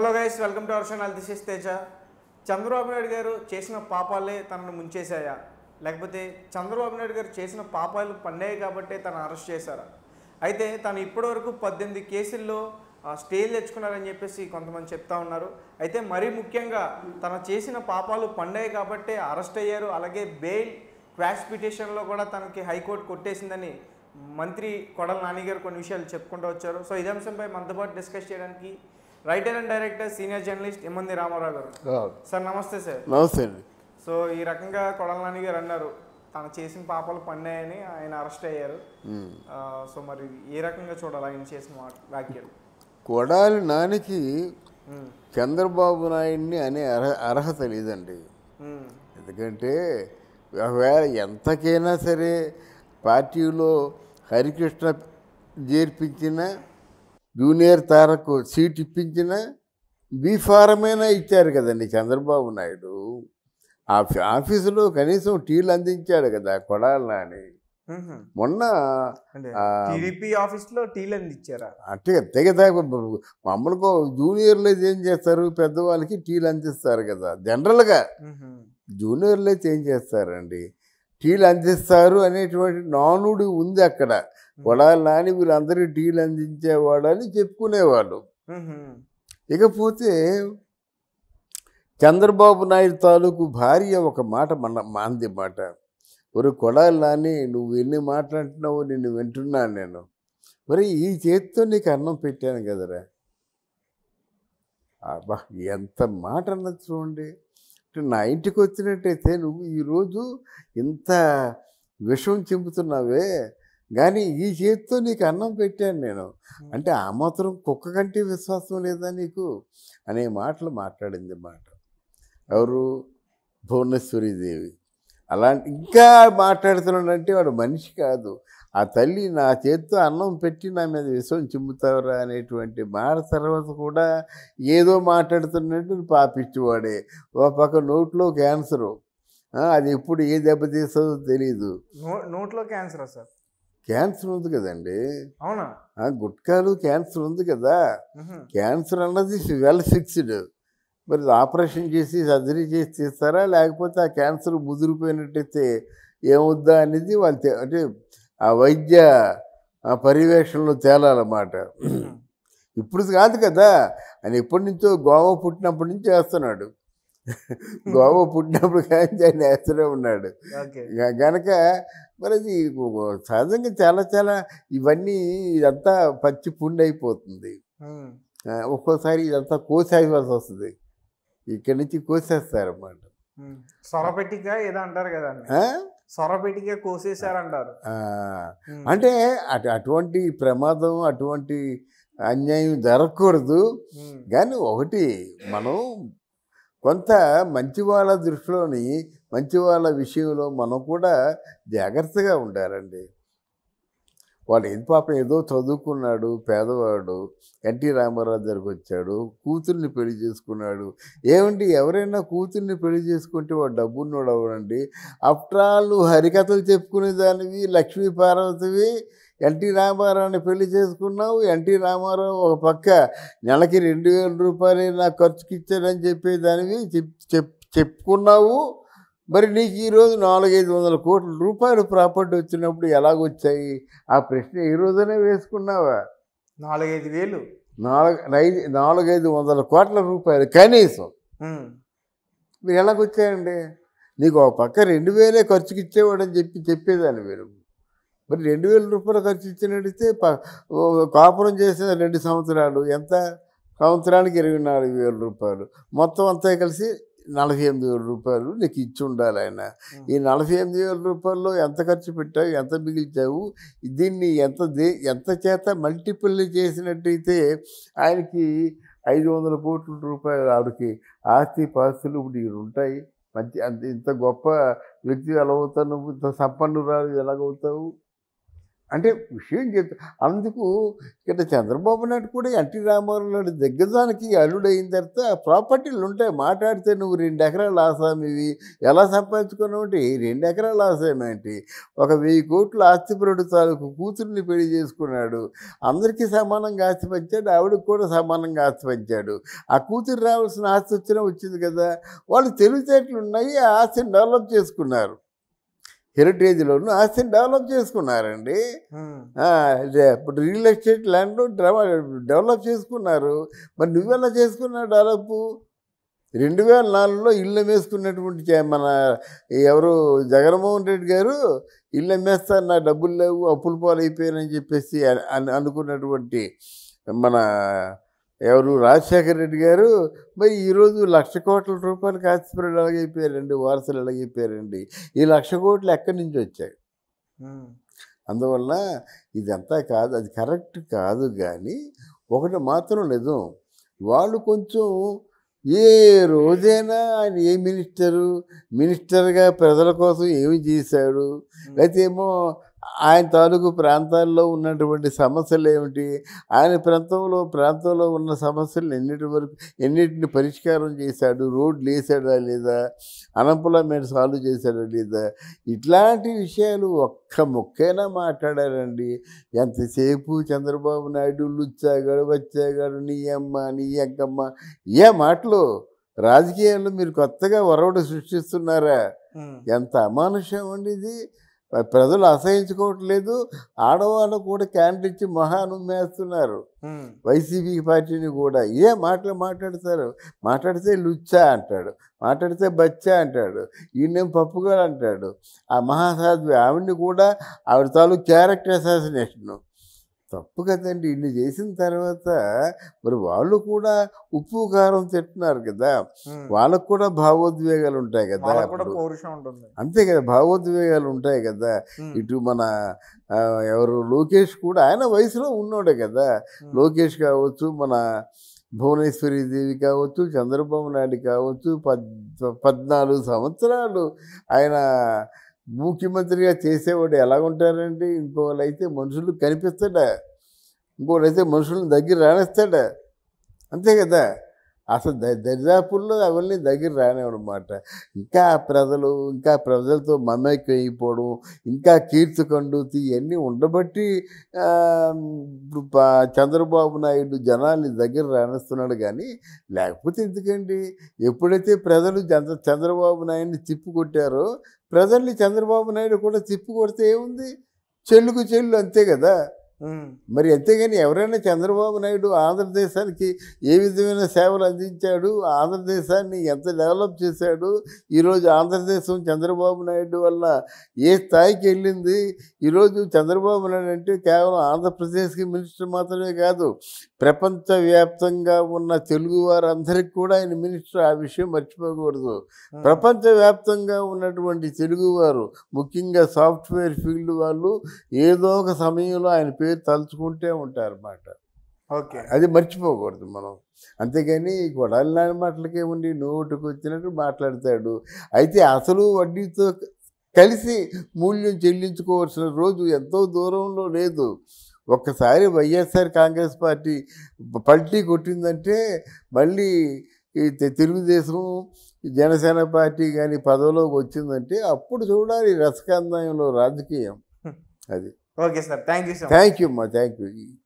Hello guys welcome to our channel this is Teja Chandrababu Naidu garu చేసిన పాపాలే తనను ముంచేశాయా లేకపోతే చంద్రబాబు నాయుడు గారు చేసిన పాపాలు పండాయి కాబట్టే తను అరెస్ట్ చేశారా అయితే తను ఇప్పటివరకు పద్దెనిమిది కేసుల్లో ఆ, స్టేలు తెచ్చుకున్నారని చెప్పేసి కొంతమంది చెప్తా ఉన్నారు అయితే మరీ ముఖ్యంగా తను చేసిన పాపాలు పండాయి కాబట్టే అరెస్ట్ అయ్యారు అలాగే బెయిల్ క్వాష్ పిటిషన్లో కూడా తనకి హైకోర్టు కొట్టేసిందని మంత్రి కొడల నాని గారు కొన్ని విషయాలు చెప్పుకుంటూ వచ్చారు సో ఇదే అంశంపై మనతో పాటు డిస్కస్ చేయడానికి writer and director senior journalist ఎమ్మంది రామారావు గారు సార్ నమస్తే సార్ నమస్తే అండి సో ఈ రకంగా కొడల నాని గారు అన్నారు తను చేసిన పాపాలు పన్నాయని ఆయన అరెస్ట్ అయ్యారు ఆ, సో మరి ఏ రకంగా చూడాలి ఆయన చేసిన వా- వ్యాఖ్యలు కొడాలి నానికి ఉమ్, చంద్రబాబు నాయుడిని అనే అర్హ అర్హత లేదండి ఉమ్, ఎందుకంటే ఒకవేళ ఎంతకైనా సరే పార్టీలో హరికృష్ణ చేర్పించిన జూనియర్ తారకు సీట్ ఇప్పించిన బీఫారమైనా ఇచ్చారు కదండి చంద్రబాబు నాయుడు ఆఫీ ఆఫీసులో కనీసం టీలు అందించాడు కదా కొడాలి నాని ఉహు. మొన్న అంటే ఆ, టీడీపీ ఆఫీస్ లో టీలు అందించారా అంటే అంతే కదా మామూలుగా జూనియర్లు అయితే ఏం చేస్తారు పెద్దవాళ్ళకి టీలు అందిస్తారు కదా జనరల్గా ఉహు. జూనియర్లు అయితే ఏం చేస్తారండి టీలు అందిస్తారు అనేటువంటి నానుడి ఉంది అక్కడ కొడాలి నాని వీళ్ళందరికీ టీలు అందించేవాడు అని చెప్పుకునేవాళ్ళు ఉహు. ఇకపోతే చంద్రబాబు నాయుడు తాలూకు భార్య ఒక మాట మన మాంది మాట ఒక కొడాలి నాని నువ్వు ఎన్ని మాట్లాడుతున్నావో నిన్ను వింటున్నాను నేను మరి ఈ చేతితో నీకు అన్నం పెట్టాను కదరా అబ్బా ఎంత మాట అన్నది చూడండి అంటే నా ఇంటికి వచ్చినట్టయితే నువ్వు ఈరోజు ఇంత విషం చింపుతున్నావే కానీ ఈ చేతితో నీకు అన్నం పెట్టాను నేను అంటే ఆ మాత్రం కుక్క కంటే విశ్వాసం లేదా నీకు అనే మాటలు మాట్లాడింది మాట ఎవరు భువనేశ్వరీదేవి అలాంటి ఇంకా మాట్లాడుతున్నాడంటే వాడు మనిషి కాదు ఆ తల్లి నా చేత్తో అన్నం పెట్టి నా మీద విషం చిమ్ముతావరా అనేటువంటి మాట తర్వాత కూడా ఏదో మాట్లాడుతున్నట్టు పాపిచ్చివాడే ఓ పక్క నోట్లో క్యాన్సరు ఆ, అది ఎప్పుడు ఏ దెబ్బతీస్తుందో తెలియదు నో నోట్లో క్యాన్సరా సార్ క్యాన్సర్ ఉంది కదండి అవునా ఆ, గుట్కాలు క్యాన్సర్ ఉంది కదా ఉహు. క్యాన్సర్ అన్నది వెల్ ఫిక్స్డ్ మరి ఆపరేషన్ చేసి సర్జరీ చేసి తీస్తారా లేకపోతే ఆ క్యాన్సర్ ముదిరిపోయినట్టయితే ఏమవుద్దా అనేది వాళ్ళు తె- అంటే ఆ వైద్య ఆ పర్యవేక్షణలో తేలాలన్నమాట ఇప్పుడు కాదు కదా ఆయన ఎప్పటి నుంచో గోవా పుట్టినప్పటి నుంచి వేస్తున్నాడు గోవా పుట్టినప్పుడు కానీ ఆయన వేస్తూనే ఉన్నాడు ఓకే గ- గనక మరి అది సహజంగా చాలా చాలా ఇవన్నీ ఇదంతా పచ్చి పుండి అయిపోతుంది ఉమ్. ఆ, ఒక్కోసారి ఇదంతా కోసేయవలసి వస్తుంది ఇక్కడి నుంచి కోసేస్తారన్నమాట ఉమ్. సొరపెట్టిగా ఏదో అంటారు కదండి ఆ? సొరపెట్టిగా కోసేశారంటారు ఆ, ఉమ్. అంటే అటు అటువంటి ప్రమాదం అటువంటి అన్యాయం జరగకూడదు ఉమ్. కానీ ఒకటి మనం కొంత మంచి వాళ్ళ దృష్టిలోని మంచి వాళ్ళ విషయంలో మనం కూడా జాగ్రత్తగా ఉండాలండి వాడు ఏది పాపం ఏదో చదువుకున్నాడు పేదవాడు ఎన్టీ రామారావు దగ్గరికి వచ్చాడు కూతుర్ని పెళ్లి చేసుకున్నాడు ఏమండి ఎవరైనా కూతుర్ని పెళ్లి చేసుకుంటే వాడు డబ్బున్నోడు అవడండి ఆఫ్టర్ ఆల్ నువ్వు హరికథలు చెప్పుకునే దానివి లక్ష్మీ పార్వతివి ఎన్టీ రామారావుని పెళ్లి చేసుకున్నావు ఎన్టీ రామారావు ఒక పక్క నెలకి రెండు వేల రూపాయలు నాకు ఖర్చుకి ఇచ్చాడని చెప్పేదానివి చెప్ చెప్ చెప్పుకున్నావు మరి నీకు ఈరోజు నాలుగైదు వందల కోట్ల రూపాయలు ప్రాపర్టీ వచ్చినప్పుడు ఎలాగొచ్చాయి ఆ ప్రశ్న ఈ రోజునే వేసుకున్నావా నాలుగైదు వేలు నాలుగు ఐదు నాలుగైదు వందల కోట్ల రూపాయలు కనీసం ఉమ్. మీరు ఎలాగొచ్చాయండి నీకు ఒక పక్క రెండు వేలే ఖర్చుకి ఇచ్చేవాడని చెప్పి చెప్పేదాన్ని మీరు మరి రెండు వేల రూపాయలు ఖర్చు ఇచ్చినట్టయితే ప- ఓ కాపురం చేసిన రెండు సంవత్సరాలు ఎంత సంవత్సరానికి ఇరవై నాలుగు వేల రూపాయలు మొత్తం అంతా కలిసి నలభై ఎనిమిది వేల రూపాయలు నీకు ఇచ్చి ఉండాలి ఆయన ఈ నలభై ఎనిమిది వేల రూపాయల్లో ఎంత ఖర్చు పెట్టావు ఎంత మిగిల్చావు దీన్ని ఎంత దే ఎంత చేత మల్టిపుల్ చేసినట్టయితే ఆయనకి ఐదు వందల కోట్ల రూపాయలు ఆవిడకి ఆస్తి పాస్తులు ఇప్పుడు ఇవి ఉంటాయి మంచి అంత ఇంత గొప్ప వ్యక్తి ఎలా అవుతావు నువ్వు ఇంత సంపన్నురాలు ఎలాగవుతావు అంటే విషయం చెప్తా అందుకు ఇక్కడ చంద్రబాబు నాయుడు కూడా ఎన్టీ రామారావు నాయుడు దిగ్గజానికి అల్లుడైన తర్వాత ప్రాపర్టీలు ఉంటాయి మాట్లాడితే నువ్వు రెండు ఎకరాల ఆసామివి ఎలా సంపాదించుకున్నావు అంటే రెండు ఎకరాల ఆసామేంటి ఒక వెయ్యి కోట్ల ఆస్తిపరుడు తాలూకు కూతుర్ని పెళ్లి చేసుకున్నాడు అందరికీ సమానంగా ఆస్తి పంచాడు ఆవిడకి కూడా సమానంగా ఆస్తి పంచాడు ఆ కూతురు రావాల్సిన ఆస్తి వచ్చినా వచ్చింది కదా వాళ్ళు తెలివితేటలు ఉన్నాయి ఆ ఆస్తిని డెవలప్ చేసుకున్నారు హెరిటేజ్లోను ఆస్తిని డెవలప్ చేసుకున్నారండి ఉమ్, ఆ, ఇదే ఇప్పుడు రియల్ ఎస్టేట్ ల్యాండ్ డెవలప్ చేసుకున్నారు మరి నువ్వెలా చేసుకున్నావు డెవలప్ రెండు వేల నాలుగులో ఇల్లు అమ్మేసుకున్నటువంటి చే- మన ఎవరు జగన్మోహన్ రెడ్డి గారు ఇల్లు అమ్మేస్తాను నా డబ్బులు లేవు అప్పుల పాలు అయిపోయానని చెప్పేసి అన్- అన్- అనుకున్నటువంటి మన ఎవరు రాజశేఖర రెడ్డి గారు మరి ఈరోజు లక్ష కోట్ల రూపాయలకి ఆస్తిపరులు ఎలాగైపోయారండి వారసులు ఎలాగైపోయారండి ఈ లక్ష కోట్లు ఎక్కడి నుంచి వచ్చాయి ఉమ్, అందువల్ల ఇదంతా కాదు అది కరెక్ట్ కాదు కానీ ఒకటి మాత్రం నిజం వాళ్ళు కొంచెం ఏ రోజైనా ఆయన ఏ మినిస్టరు మినిస్టర్గా ప్రజల కోసం ఏమి చేశాడు అయితే ఏమో ఆయన తాలూకు ప్రాంతాల్లో ఉన్నటువంటి సమస్యలు ఏమిటి ఆయన ప్రాంతంలో ప్రాంతంలో ఉన్న సమస్యలు ఎన్నిటి వరకు ఎన్నిటిని పరిష్కారం చేశాడు రోడ్లు వేసాడా లేదా అన్ఎంప్లాయ్మెంట్ సాల్వ్ చేశాడా లేదా ఇట్లాంటి విషయాలు ఒక్క ముక్కైనా మాట్లాడారండి ఎంతసేపు చంద్రబాబు నాయుడు లుచ్చాగాడు వచ్చాగాడు నీ అమ్మ నీ అక్కమ్మ ఏ మాటలు రాజకీయాల్లో మీరు కొత్తగా వరవడు సృష్టిస్తున్నారా ఉమ్, ఎంత అమానుష్యం అండి ఇది ప్రజలు అసహించుకోవట్లేదు ఆడవాళ్ళు కూడా క్యాండిల్ ఇచ్చి మహానుమేస్తున్నారు ఉమ్, వైసీపీ పార్టీని కూడా ఏ మాటలు మాట్లాడతారు మాట్లాడితే లుచ్చా అంటాడు మాట్లాడితే బచ్చా అంటాడు ఈయనేం పప్పుగా అంటాడు ఆ మహాసాధ్వి ఆవిడ్ని కూడా ఆవిడ తాలూకు క్యారెక్టర్ అసాసినేషను తప్పు కదండి ఇన్ని చేసిన తర్వాత మరి వాళ్ళు కూడా ఉప్పు కారం తింటున్నారు కదా ఉమ్. వాళ్ళకు కూడా భావోద్వేగాలు ఉంటాయి కదా వాళ్ళకు కూడా అప్పుడు. పౌరుషం ఉంటుంది అంతే కదా భావోద్వేగాలు ఉంటాయి కదా ఉమ్, ఇటు మన ఆ, ఎవరు లోకేష్ కూడా ఆయన వయసులో ఉన్నోడే కదా ఉమ్, లోకేష్ కావచ్చు మన భువనేశ్వరి దేవి కావచ్చు చంద్రబాబు నాయుడు కావచ్చు పద్ పద్నాలుగు సంవత్సరాలు ఆయన ముఖ్యమంత్రిగా చేసేవాడు ఎలా ఉంటారండి ఇంకోళ్ళు అయితే మనుషులు కనిపిస్తాడా ఇంకోళ్ళు అయితే మనుషులను దగ్గర రాణిస్తాడా అంతే కదా అసలు ద దరిదాపుల్లో అవన్నీ దగ్గర రానివన్నమాట ఇంకా ప్రజలు ఇంకా ప్రజలతో మమేకం అయిపోవడం ఇంకా కీర్తి కండూతి ఇవన్నీ ఉండబట్టి ఆ, ఇప్పుడు ప- చంద్రబాబు నాయుడు జనాల్ని దగ్గర రానిస్తున్నాడు కానీ లేకపోతే ఎందుకండి ఎప్పుడైతే ప్రజలు చంద్ర చంద్రబాబు నాయుడిని తిప్పికొట్టారో ప్రజల్ని చంద్రబాబు నాయుడు కూడా తిప్పికొడితే ఏముంది చెల్లుకు చెల్లు అంతే కదా ఉమ్, మరి అంతేగాని ఎవరైనా చంద్రబాబు నాయుడు ఆంధ్రదేశానికి ఏ విధమైన సేవలు అందించాడు ఆంధ్రదేశాన్ని ఎంత డెవలప్ చేశాడు ఈరోజు ఆంధ్రదేశం చంద్రబాబు నాయుడు వల్ల ఏ స్థాయికి వెళ్ళింది ఈరోజు చంద్రబాబు నాయుడు అంటే కేవలం ఆంధ్రప్రదేశ్కి మినిస్టర్ మాత్రమే కాదు ప్రపంచవ్యాప్తంగా ఉన్న తెలుగు వారందరికీ కూడా ఆయన మినిస్టర్ ఆ విషయం మర్చిపోకూడదు ఉమ్, ప్రపంచవ్యాప్తంగా ఉన్నటువంటి తెలుగువారు ముఖ్యంగా సాఫ్ట్వేర్ ఫీల్డ్ వాళ్ళు ఏదో ఒక సమయంలో ఆయన పేరు తలుచుకుంటే ఉంటారన్నమాట ఓకే అది మర్చిపోకూడదు మనం అంతేగాని గొడవలు నాని మాటలకే ఉండి నోటుకు వచ్చినట్టు మాట్లాడతాడు అయితే అసలు వడ్డీతో కలిసి మూల్యం చెల్లించుకోవాల్సిన రోజు ఎంతో దూరంలో లేదు ఒక్కసారి వైఎస్ఆర్ కాంగ్రెస్ పార్టీ పల్టీ కొట్టిందంటే మళ్ళీ ఈ తె- తెలుగుదేశం ఈ జనసేన పార్టీ కానీ పదవిలోకి వచ్చిందంటే అప్పుడు చూడాలి రసకందాయంలో రాజకీయం అది okay sir thank you so much thank you అమ్మా థ్యాంక్ యూ